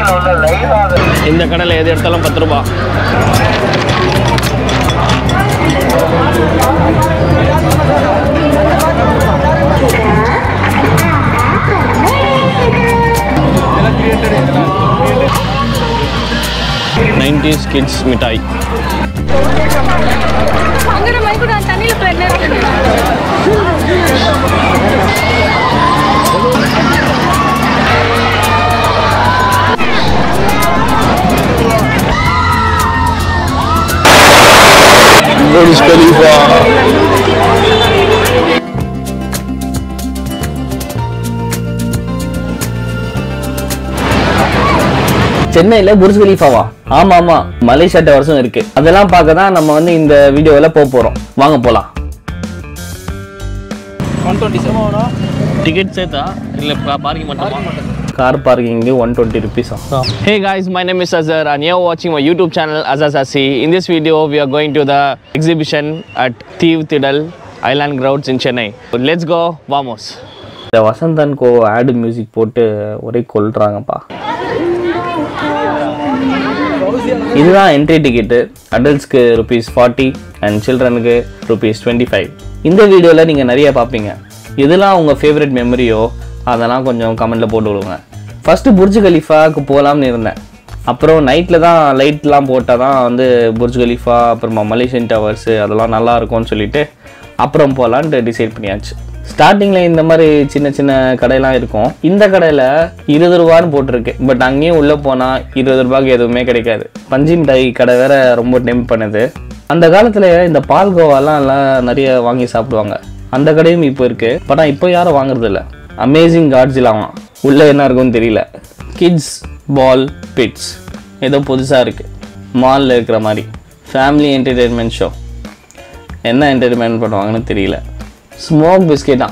உள்ள லைவாக இந்த கடையில் எது எடுத்தாலும் பத்து ரூபா நைன்டிஸ் கிட்ஸ் மிட்டாய் அங்கே மைக்கு நான் தண்ணியில் போய் Burj Khalifa. சென்னையில் புர்ஜ் கலீஃபாவா ஆமா ஆமா மலேசியா டவர்ஸும் இருக்கு அதெல்லாம் பார்க்க தான் நம்ம வந்து இந்த வீடியோவில் போக போறோம் வாங்க போலாம் டிக்கெட் சேர்த்தா இல்லை பார்க்கிங் மட்டுமா கார் பார்க்கிங்கு ஒன் டுவெண்ட்டி ருபீஸா Hey guys, my name is Azhar and you're watching my YouTube channel Azhar Sasi. In this video, we are going to the exhibition at Thiv Tidal Island Grounds in Chennai. So let's go, vamos. இந்த வசந்தன் கோ ஆடு music போட்டு ஒரே கொல்றாங்கப்பா இதுதான் entry ticket அடல்ட்ஸ்க்கு rupees forty and சில்ட்ரனுக்கு rupees twenty five இந்த வீடியோவில் நீங்கள் நிறைய பார்ப்பீங்க எதெல்லாம் உங்கள் ஃபேவரட் மெமரியோ அதெல்லாம் கொஞ்சம் கமெண்ட்டில் போட்டு விடுங்க ஃபஸ்ட்டு புர்ஜ் கலீஃபாவுக்கு போகலாம்னு இருந்தேன் அப்புறம் நைட்டில் தான் லைட்லாம் போட்டால் தான் வந்து புர்ஜ் கலீஃபா அப்புறமா மலேசியன் டவர்ஸு அதெல்லாம் நல்லா இருக்கும்னு சொல்லிட்டு அப்புறம் போகலான்ட்டு டிசைட் பண்ணியாச்சு ஸ்டார்டிங்கில் இந்த மாதிரி சின்ன சின்ன கடையெல்லாம் இருக்கும் இந்த கடையில் இருபது ரூபான்னு போட்டிருக்கு பட் அங்கேயும் உள்ளே போனால் இருபது ரூபாய்க்கு எதுவுமே கிடைக்காது பஞ்சு மிட்டாய் கடை வேற ரொம்ப டெம்ப் பண்ணுது அந்த காலத்தில் இந்த பால்கோவாலாம் எல்லாம் நிறைய வாங்கி சாப்பிடுவாங்க அந்த கடையும் இப்போ இருக்குது பட் இப்போ யாரும் வாங்குறது இல்ல அமேசிங் காட்ஸ்லாம் உள்ளே என்ன இருக்குன்னு தெரியல கிட்ஸ் பால் பிட்ஸ் ஏதோ புதுசாக இருக்குது மாலில் இருக்கிற மாதிரி ஃபேமிலி என்டர்டெயின்மெண்ட் ஷோ என்ன என்டர்டைன்மெண்ட் பண்ணுவாங்கன்னு தெரியல ஸ்மோக் பிஸ்கெட்டா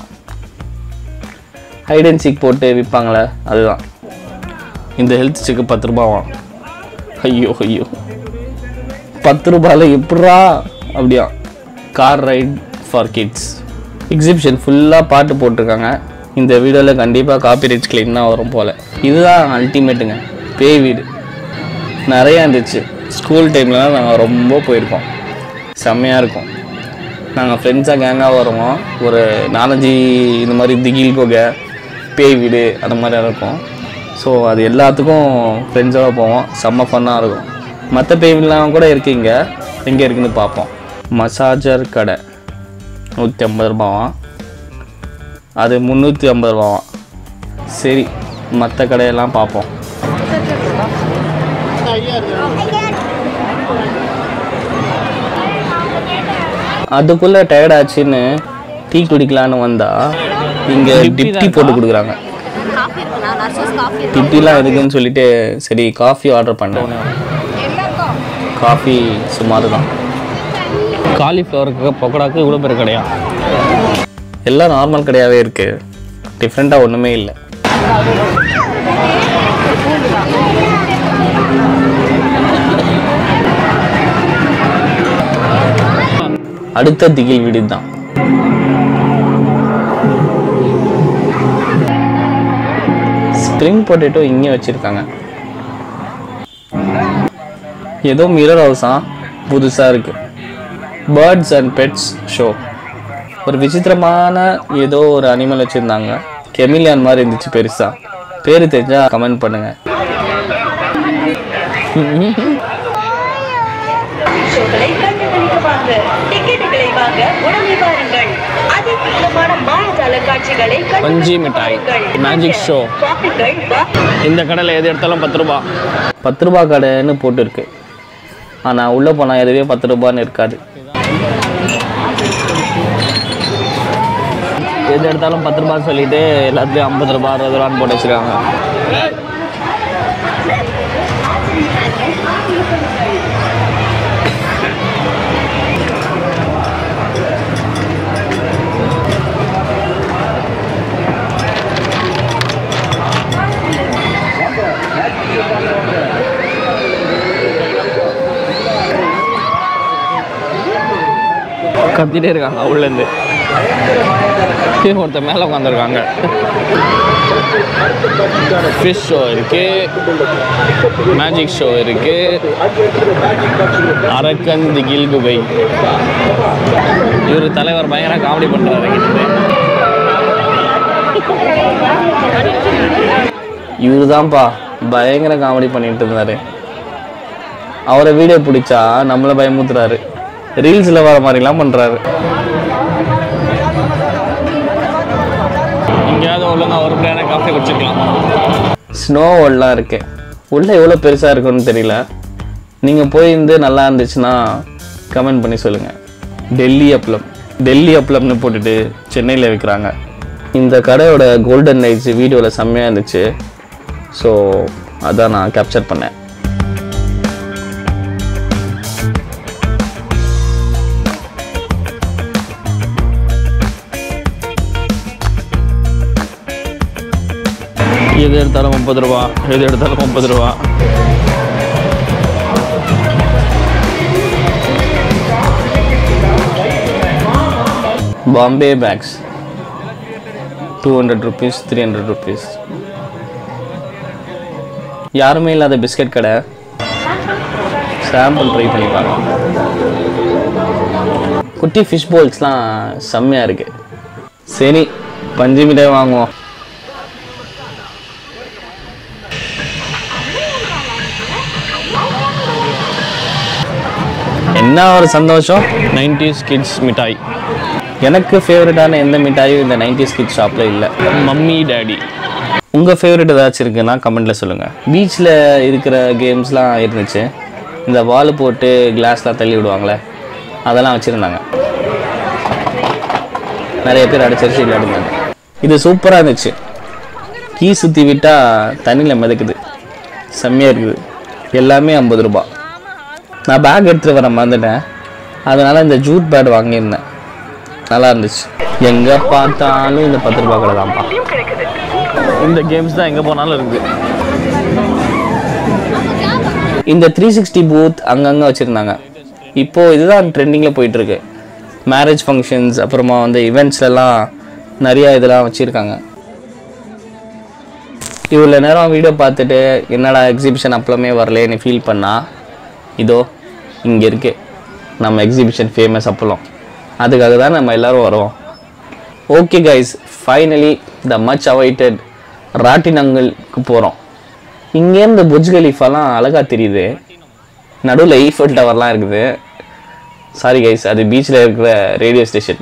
ஹைட் அண்ட் சீக் போட்டு விற்பாங்களே அதுதான் இந்த ஹெல்த் செக்கு பத்து ரூபாவா ஐயோ ஐயோ பத்து ரூபாயில் எப்படா அப்படியா car ride for kids exhibition ஃபுல்லாக பாட்டு போட்டிருக்காங்க இந்த வீடியோவில் கண்டிப்பாக காப்பி ரைட்ஸ் தான் வரும் போல் இதுதான் அல்டிமேட்டுங்க பேய் வீடு நிறையா இருந்துச்சு ஸ்கூல் டைம்லலாம் நாங்கள் ரொம்ப போயிருக்கோம் செம்மையாக இருக்கும் நாங்கள் ஃப்ரெண்ட்ஸாக கேங்காக வருவோம் ஒரு நாலஞ்சு இந்த மாதிரி திகில் குகை பேய் வீடு அந்த மாதிரி இருக்கும் ஸோ அது எல்லாத்துக்கும் ஃப்ரெண்ட்ஸோட போவோம் செம்ம ஃபன்னாக இருக்கும் மற்ற பேய் வீடுலாம் கூட இருக்கு இங்கே எங்கே இருக்குன்னு பார்ப்போம் மசாஜர் கடை நூற்றி ஐம்பது ரூபாவாம் அது முந்நூற்றி ஐம்பது ரூபாவாம் சரி மற்ற கடையெல்லாம் பார்ப்போம் அதுக்குள்ளே டயர்ட் ஆச்சுன்னு டீ குடிக்கலான்னு வந்தா இங்கே டிப்டி போட்டு கொடுக்குறாங்க காஃபி இருக்குண்ணா நர்சஸ் காஃபி டிப்டிலாம் இருக்குன்னு சொல்லிட்டு சரி காஃபி ஆர்டர் பண்ணேன் காஃபி சுமார் தான் காலிஃப்ளவருக்கு பக்கோடாக்கு இவ்வளோ பேர் கிடையா எல்லாம் நார்மல் கிடையாவே இருக்கு டிஃப்ரெண்ட்டாக ஒன்றுமே இல்லை அடுத்த திகில் வீடு தான் ஸ்ப்ரிங் பொட்டேட்டோ இங்கே வச்சுருக்காங்க ஏதோ மிரர் ஹவுஸா புதுசாக இருக்கு பேர்ட்ஸ் அண்ட் பெட்ஸ் ஷோ ஒரு விசித்திரமான ஏதோ ஒரு அனிமல் வச்சுருந்தாங்க கெமிலியான் மாதிரி இருந்துச்சு பெருசா பேர் தெரிஞ்சா கமெண்ட் பண்ணுங்க ஷோக்களை கண்டுகளிக்க வாங்க டிக்கெட்டுகளை வாங்க உடனே வாருங்கள் அதிகமான மாயஜால காட்சிகளை கண்டு பஞ்சி மிட்டாய் மேஜிக் ஷோ வாருங்கள் வா இந்த கடையில் எது எடுத்தாலும் பத்து ரூபா பத்து ரூபா கடைன்னு போட்டிருக்கு ஆனால் உள்ளே போனால் எதுவே பத்து ரூபான்னு இருக்காது எது எடுத்தாலும் பத்து ரூபா சொல்லிட்டு எல்லாத்துலேயும் ஐம்பது ரூபா அறுபது ரூபான்னு போட்டு வச்சிருக்காங்க கத்திட்டே இருக்காங்க உள்ளேருந்து ஒருத்தர் மேலே உட்காந்துருக்காங்க ஃபிஷ் ஷோ இருக்கு மேஜிக் ஷோ இருக்கு அரக்கன் திகில் குகை இவர் தலைவர் பயங்கர காமெடி பண்றாரு கிட்ட இவரு தான்ப்பா பயங்கர காமெடி பண்ணிட்டு இருந்தாரு அவரை வீடியோ பிடிச்சா நம்மளை பயமுத்துறாரு ரீல்ஸில் வர மாதிரிலாம் பண்ணுறாரு எங்கேயாவது ஒழுங்கா ஒரு பிளேன காஃபி குடிச்சிருக்கலாம் ஸ்னோ வேர்ல்ட்லாம் இருக்கு உள்ளே எவ்வளோ பெருசாக இருக்குன்னு தெரியல நீங்கள் போயிருந்து நல்லா இருந்துச்சுன்னா கமெண்ட் பண்ணி சொல்லுங்கள் டெல்லி அப்பளம் டெல்லி அப்பளம்னு போட்டுட்டு சென்னையில் விற்கிறாங்க இந்த கடையோட கோல்டன் லைட்ஸ் வீடியோவில் செம்மையாக இருந்துச்சு ஸோ அதான் நான் கேப்சர் பண்ணேன் எது எடுத்தாலும் முப்பது ரூபா எது எடுத்தாலும் முப்பது ரூபா Bombay bags two hundred rupees three hundred rupees யாருமே இல்லாத பிஸ்கட் கடை சாம்பிள் ட்ரை பண்ணி பார்க்கலாம் குட்டி ஃபிஷ் போல்ஸ்லாம் செம்மையாக இருக்கு சரி பஞ்சு மிட்டாய் வாங்குவோம் என்ன ஒரு சந்தோஷம் நைன்டிஸ் கிட்ஸ் மிட்டாய் எனக்கு ஃபேவரட்டான எந்த மிட்டாயும் இந்த நைன்டிஸ் கிட் ஷாப்பில் இல்லை மம்மி டேடி உங்கள் ஃபேவரட் ஏதாச்சும் இருக்குன்னா கமெண்ட்டில் சொல்லுங்கள் பீச்சில் இருக்கிற கேம்ஸ்லாம் இருந்துச்சு இந்த வால் போட்டு கிளாஸ்லாம் தள்ளி விடுவாங்களே அதெல்லாம் வச்சுருந்தாங்க நிறைய பேர் அடிச்சரிச்சு விளையாடுனாங்க இது சூப்பராக இருந்துச்சு கீ சுற்றி விட்டால் தண்ணியில் மிதக்குது செம்மையாக இருக்குது எல்லாமே ஐம்பது ரூபா நான் பேக் எடுத்துகிட்டு வர மறந்துட்டேன் அதனால் இந்த ஜூட் பேட் வாங்கியிருந்தேன் நல்லா இருந்துச்சு எங்கே பார்த்தாலும் இந்த பத்து ரூபா கடை தான்ப்பா இந்த கேம்ஸ் தான் எங்கே போனாலும் இருக்குது இந்த த்ரீ சிக்ஸ்டி பூத் அங்கங்கே வச்சுருந்தாங்க இப்போது இதுதான் ட்ரெண்டிங்கில் போயிட்டுருக்கு மேரேஜ் ஃபங்க்ஷன்ஸ் அப்புறமா வந்து இவெண்ட்ஸ்லலாம் நிறையா இதெல்லாம் வச்சுருக்காங்க இவ்வளோ நேரம் வீடியோ பார்த்துட்டு என்னடா எக்ஸிபிஷன் அப்பளமே வரலேன்னு ஃபீல் பண்ணால் இதோ இங்கே இருக்கு நம்ம எக்ஸிபிஷன் ஃபேமஸ் அப்பளம் அதுக்காக தான் நம்ம எல்லோரும் வரோம் okay guys finally the much awaited ராட்டினங்களுக்கு போகிறோம் இங்கேருந்து புஜ் கலீஃபாலாம் அழகாக தெரியுது நடுவில் ஈஃபல் டவர்லாம் இருக்குது சாரி கைஸ் அது பீச்சில் இருக்கிற ரேடியோ ஸ்டேஷன்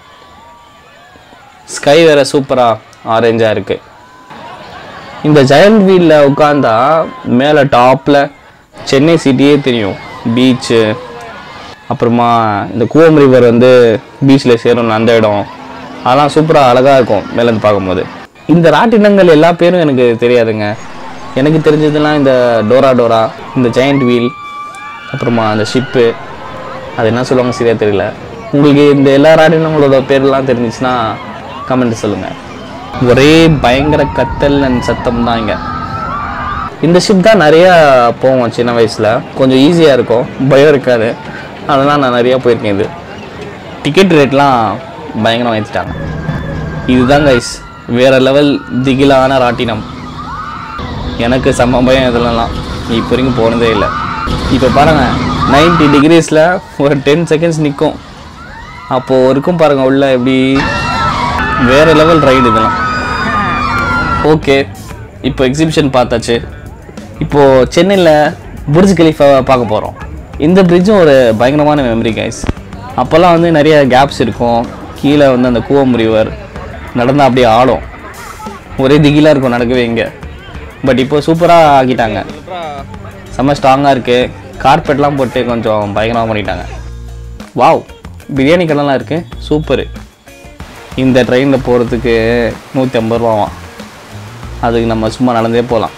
ஸ்கை வேற சூப்பராக ஆரஞ்சாக இருக்குது இந்த ஜெயண்ட் வீலில் உட்காந்தா மேலே டாப்பில் சென்னை சிட்டியே தெரியும் பீச்சு அப்புறமா இந்த கூவம் ரிவர் வந்து பீச்சில் சேரும் அந்த இடம் அதெல்லாம் சூப்பராக அழகாக இருக்கும் மேலேருந்து பார்க்கும்போது இந்த ராட்டினங்கள் எல்லா பேரும் எனக்கு தெரியாதுங்க எனக்கு தெரிஞ்சதெல்லாம் இந்த டோரா டோரா இந்த ஜெயண்ட் வீல் அப்புறமா அந்த ஷிப்பு அது என்ன சொல்லுவாங்க சரியா தெரியல உங்களுக்கு இந்த எல்லா ராட்டினங்களோட பேர்லாம் தெரிஞ்சிச்சுன்னா கமெண்ட் சொல்லுங்கள் ஒரே பயங்கர கத்தல் அண்ட் சத்தம் தான் இங்கே இந்த ஷிப் தான் நிறையா போவோம் சின்ன வயசில் கொஞ்சம் ஈஸியாக இருக்கும் பயம் இருக்காது அதெல்லாம் நான் நிறையா போயிருக்கேன் இது டிக்கெட் ரேட்லாம் பயங்கரம் ஏற்றிட்டாங்க இதுதான் கைஸ் வேற லெவல் திகிலான ராட்டினம் எனக்கு செம்ம பயம் இதெல்லாம் இப்போ வரைக்கும் போனதே இல்லை இப்போ பாருங்கள் 90 டிகிரிஸில் ஒரு டென் செகண்ட்ஸ் நிற்கும் அப்போது இருக்கும் பாருங்கள் உள்ள எப்படி வேற லெவல் ரைடு இதெல்லாம் ஓகே இப்போ எக்ஸிபிஷன் பார்த்தாச்சு இப்போது சென்னையில் புர்ஜ் கலீஃபாவை பார்க்க போகிறோம் இந்த பிரிட்ஜும் ஒரு பயங்கரமான மெமரி கைஸ் அப்போல்லாம் வந்து நிறைய கேப்ஸ் இருக்கும் கீழே வந்து அந்த கூவம் ரிவர் நடந்தால் அப்படியே ஆடும் ஒரே திகிலாக இருக்கும் நடக்கவே இங்கே பட் இப்போ சூப்பராக ஆக்கிட்டாங்க செம்ம ஸ்ட்ராங்காக இருக்குது கார்பெட்லாம் போட்டு கொஞ்சம் பயங்கரமாக பண்ணிட்டாங்க வாவ் பிரியாணி கடைலாம் இருக்குது சூப்பரு இந்த ட்ரெயினில் போகிறதுக்கு நூற்றி ஐம்பது ரூபாவாம் அதுக்கு நம்ம சும்மா நடந்தே போகலாம்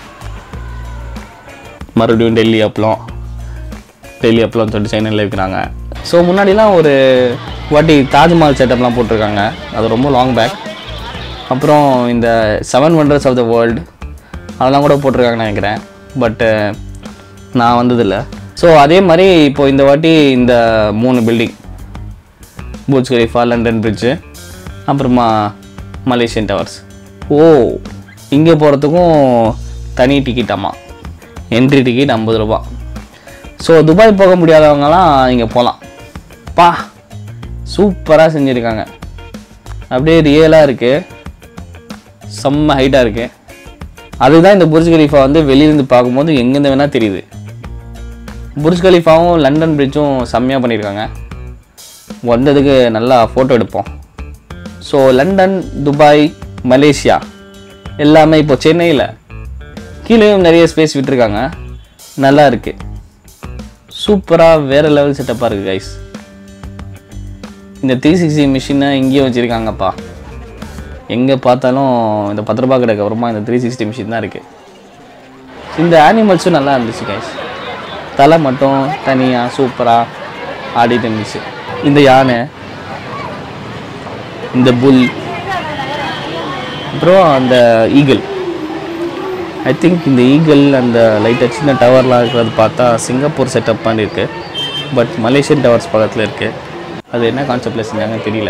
மறுபடியும் டெல்லி அப்பளம் டெல்லி அப்பளம் சொல்லிட்டு சென்னையில் இருக்கிறாங்க ஸோ முன்னாடிலாம் ஒரு வாட்டி தாஜ்மஹால் செட்டப்லாம் போட்டிருக்காங்க அது ரொம்ப லாங் பேக் அப்புறம் இந்த seven wonders of the world அதெல்லாம் கூட போட்டிருக்காங்கன்னு நினைக்கிறேன் பட்டு நான் வந்ததில்லை ஸோ அதே மாதிரி இப்போ இந்த வாட்டி இந்த மூணு building Burj Khalifa London bridge அப்புறமா மலேசியன் டவர்ஸ் ஓ இங்கே போகிறதுக்கும் தனி டிக்கெட்டாமா என்ட்ரி டிக்கெட் ஐம்பது ரூபா ஸோ துபாய் போக முடியாதவங்கலாம் இங்கே போகலாம் பா சூப்பராக செஞ்சுருக்காங்க அப்படியே ரியலாக இருக்குது செம்ம ஹைட்டாக இருக்குது அதுதான் இந்த புர்ஜ் கலீஃபா வந்து வெளியிருந்து பார்க்கும்போது எங்கேருந்து வேணால் தெரியுது புர்ஜ் கலீஃபாவும் லண்டன் பிரிட்ஜும் செம்மையாக பண்ணியிருக்காங்க வந்ததுக்கு நல்லா ஃபோட்டோ எடுப்போம் ஸோ லண்டன் துபாய் மலேசியா எல்லாமே இப்போ சென்னையில் கீழேயும் நிறைய ஸ்பேஸ் விட்டுருக்காங்க நல்லா இருக்கு சூப்பராக வேறு லெவல் செட்டப்பாக இருக்குது கைஸ் இந்த த்ரீ சிக்ஸ்டி மிஷினை இங்கேயும் வச்சுருக்காங்கப்பா எங்கே பார்த்தாலும் இந்த பத்து ரூபா கடைக்கு அப்புறமா இந்த த்ரீ சிக்ஸ்டி மிஷின் தான் இருக்குது இந்த ஆனிமல்ஸும் நல்லா இருந்துச்சு கைஸ் தலை மட்டும் தனியாக சூப்பராக ஆடிட்டு இருந்துச்சு இந்த யானை இந்த புல் அப்புறம் அந்த ஈகிள் ஐ திங்க் இந்த ஈகிள் அந்த லைட்டாக சின்ன டவர்லாம் இருக்கிறது பார்த்தா சிங்கப்பூர் செட்டப் பண்ணி இருக்கு பட் மலேசியன் டவர்ஸ் பக்கத்தில் இருக்குது அது என்ன கான்செப்டில் செஞ்சாங்கன்னு தெரியல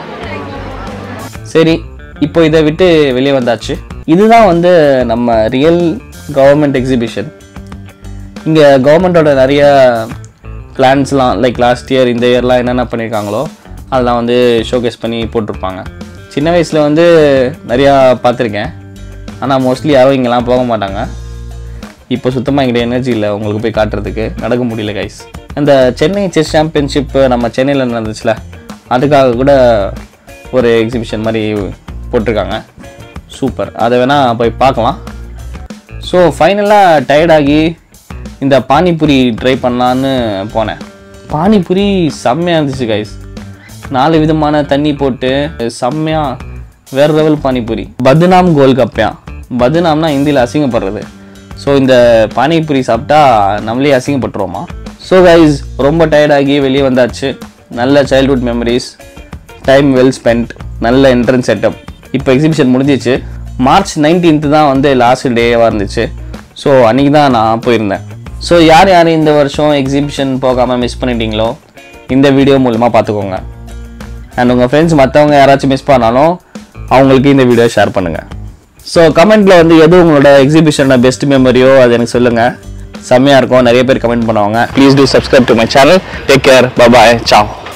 சரி இப்போ இதை விட்டு வெளியே வந்தாச்சு இதுதான் வந்து நம்ம ரியல் கவர்மெண்ட் எக்ஸிபிஷன் இங்கே கவர்மெண்ட்டோட நிறைய பிளான்ஸ்லாம் லைக் லாஸ்ட் இயர் இந்த இயர்லாம் என்னென்ன பண்ணியிருக்காங்களோ அதெல்லாம் வந்து ஷோகேஸ் பண்ணி போட்டிருப்பாங்க சின்ன வயசில் வந்து நிறையா பார்த்துருக்கேன் ஆனால் மோஸ்ட்லி யாரும் இங்கெல்லாம் போக மாட்டாங்க இப்போ சுத்தமாக எங்கிட்ட எனர்ஜி இல்லை உங்களுக்கு போய் காட்டுறதுக்கு நடக்க முடியல கைஸ் அந்த சென்னை செஸ் சாம்பியன்ஷிப் நம்ம சென்னையில் நடந்துச்சுல அதுக்காக கூட ஒரு எக்ஸிபிஷன் மாதிரி போட்டிருக்காங்க சூப்பர் அதை வேணால் போய் பார்க்கலாம் ஸோ ஃபைனலாக டயர்டாகி இந்த பானிபூரி ட்ரை பண்ணலான்னு போனேன் பானிபூரி செம்மையாக இருந்துச்சு கைஸ் நாலு விதமான தண்ணி போட்டு செம்மையாக வேறு லெவல் பானிபூரி பத்னாம் கோல் கப்பையா பத்னாம்னா ஹிந்தியில் அசிங்கப்படுறது ஸோ இந்த பானிபூரி சாப்பிட்டா நம்மளே அசிங்கப்பட்டுருவோமா ஸோ கைஸ் ரொம்ப டயர்டாகி வெளியே வந்தாச்சு நல்ல childhood memories time well spent நல்ல என்ட்ரன்ஸ் செட்டப் இப்போ எக்ஸிபிஷன் முடிஞ்சிச்சு மார்ச் நைன்டீன்த்து தான் வந்து லாஸ்ட் டேவாக இருந்துச்சு ஸோ அன்றைக்கி தான் நான் போயிருந்தேன் ஸோ யார் யார் இந்த வருஷம் எக்ஸிபிஷன் போகாமல் மிஸ் பண்ணிட்டீங்களோ இந்த வீடியோ மூலமாக பார்த்துக்கோங்க அண்ட் உங்கள் ஃப்ரெண்ட்ஸ் மற்றவங்க யாராச்சும் மிஸ் பண்ணாலும் அவங்களுக்கு இந்த வீடியோ ஷேர் பண்ணுங்கள் ஸோ கமெண்ட்டில் வந்து எது உங்களோட எக்ஸிபிஷனோட பெஸ்ட் மெமரியோ அது எனக்கு சொல்லுங்கள் செம்மையாக இருக்கும் நிறைய பேர் கமெண்ட் பண்ணுவாங்க please do subscribe to my channel take care bye bye Zhao